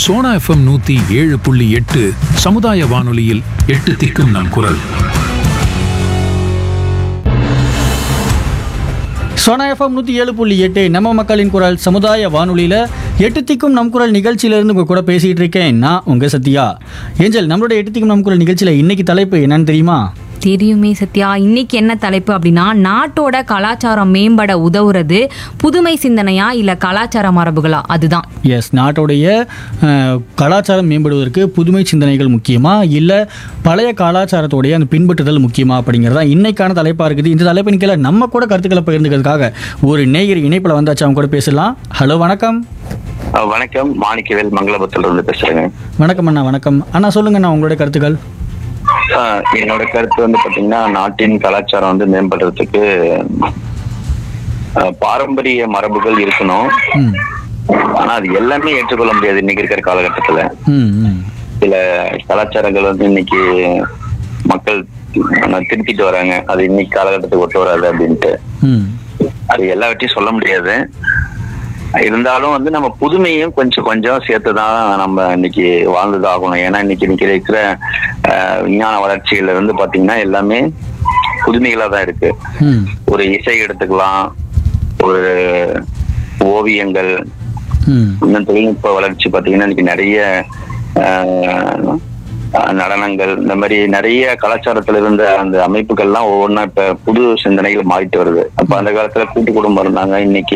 Sona FM நூத்தி ஏழு புள்ளி எட்டு சமுதாய வானொலியில் எட்டு திக்கும் நம் குரல் சோனா எஃப்எம் நூற்றி ஏழு புள்ளி எட்டு நம்ம மக்களின் குரல் சமுதாய வானொலியில் எட்டு திக்கும் நம் குரல் நிகழ்ச்சியிலேருந்து உங்கள் கூட பேசிகிட்டு இருக்கேன் நான் உங்கள் சத்யா ஏஞ்சல் நம்மளோட எட்டு திக்கும் நம் குரல் நிகழ்ச்சியில் இன்னைக்கு தலைப்பு என்னன்னு தெரியுமா தெரியுமே சத்யா இன்னைக்கு என்ன தலைப்பு அப்படின்னா நாட்டோட கலாச்சாரம் மேம்பட உதவுறது புதுமை சிந்தனையா இல்ல கலாச்சார மரபுகளா அதுதான் எஸ் நாட்டோடைய அஹ், கலாச்சாரம் மேம்படுவதற்கு புதுமை சிந்தனைகள் முக்கியமா இல்லை பழைய கலாச்சாரத்தோடைய அந்த பின்பற்றுதல் முக்கியமா அப்படிங்கிறதா இன்னைக்கான தலைப்பாக இருக்குது இந்த தலைப்பின் கீழே நம்ம கூட கருத்துக்களை பகிர்ந்துக்கிறதுக்காக ஒரு நேயர் இணைப்பில் வந்தாச்சு அவங்க கூட பேசலாம் ஹலோ வணக்கம் அஹ் வணக்கம் மாணிக்கவேல் மங்களபுரத்துல இருந்து பேசுறேங்க வணக்கம் அண்ணா வணக்கம் அண்ணா சொல்லுங்கண்ணா உங்களுடைய கருத்துக்கள் அஹ் என்னோட கருத்து வந்து பாத்தீங்கன்னா நாட்டின் கலாச்சாரம் வந்து மேம்படுறதுக்கு அஹ் பாரம்பரிய மரபுகள் இருக்கணும் ம் ஆனா அது எல்லாமே ஏற்றுக்கொள்ள முடியாது இன்னைக்கு இருக்கிற காலகட்டத்துல ம் ம் சில கலாச்சாரங்கள் வந்து இன்னைக்கு மக்கள் அஹ் திருத்திட்டு வராங்க அது இன்னைக்கு காலகட்டத்துக்கு ஒத்து வராது அப்படின்ட்டு ம் அது எல்லாவற்றையும் சொல்ல முடியாது இருந்தாலும் வந்து நம்ம புதுமையும் கொஞ்சம் கொஞ்சம் சேர்த்து தான் நம்ம இன்னைக்கு வாழ்ந்துதான் ஆகணும் ஏன்னா இன்னைக்கு இன்னைக்கு இருக்கிற அஹ், விஞ்ஞான வளர்ச்சியில இருந்து பாத்தீங்கன்னா எல்லாமே புதுமைகளா தான் இருக்கு ம் ஒரு இசை எடுத்துக்கலாம் ஒரு ஓவியங்கள் ம் இன்னும் தொழில்நுட்ப வளர்ச்சி பாத்தீங்கன்னா இன்னைக்கு நிறைய அஹ், அஹ், நடனங்கள் இந்த மாதிரி நிறைய கலாச்சாரத்துல இருந்த அந்த அமைப்புகள்லாம் ஒவ்வொன்றா இப்ப புது சிந்தனைகள் மாறிட்டு வருது அப்ப அந்த காலத்துல கூட்டு குடும்பம் இருந்தாங்க இன்னைக்கு